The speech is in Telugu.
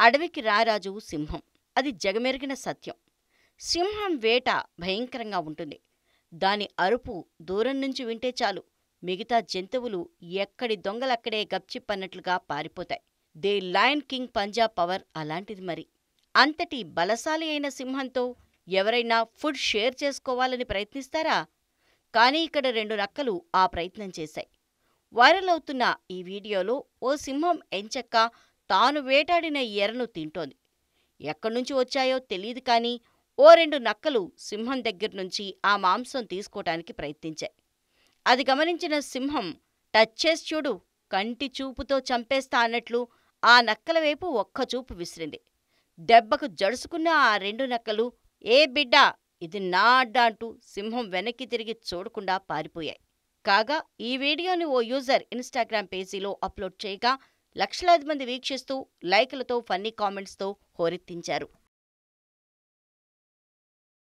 అడవికి రారాజు సింహం అది జగమెరిగిన సత్యం సింహం వేట భయంకరంగా ఉంటుంది దాని అరుపు దూరం నుంచి వింటే చాలు మిగతా జంతువులు ఎక్కడి దొంగలక్కడే గప్చిప్పన్నట్లుగా పారిపోతాయి దే లయన్ కింగ్ పంజాబ్ పవర్ అలాంటిది మరి అంతటి బలశాలి అయిన సింహంతో ఎవరైనా ఫుడ్ షేర్ చేసుకోవాలని ప్రయత్నిస్తారా కానీ ఇక్కడ రెండు నక్కలు ఆ ప్రయత్నం చేశాయి వైరల్ అవుతున్న ఈ వీడియోలో ఓ సింహం ఎంచక్క తాను వేటాడిన ఎరను తింటోంది ఎక్కడ్నుంచి వచ్చాయో తెలియదు కానీ ఓ రెండు నక్కలు సింహం దగ్గర్నుంచి ఆ మాంసం తీసుకోటానికి ప్రయత్నించాయి అది గమనించిన సింహం టచ్ చేసి చూడు కంటి చూపుతో చంపేస్తా అన్నట్లు ఆ నక్కల వైపు ఒక్క చూపు విసిరింది దెబ్బకు జడుసుకున్న ఆ రెండు నక్కలు ఏ బిడ్డా ఇది నా అడ్డ అంటూ సింహం వెనక్కి తిరిగి చూడకుండా పారిపోయాయి కాగా ఈ వీడియోని ఓ యూజర్ ఇన్స్టాగ్రామ్ పేజీలో అప్లోడ్ చేయగా లక్షలాది మంది వీక్షిస్తూ లైకులతో ఫన్నీ కామెంట్స్తో హోరెత్తించారు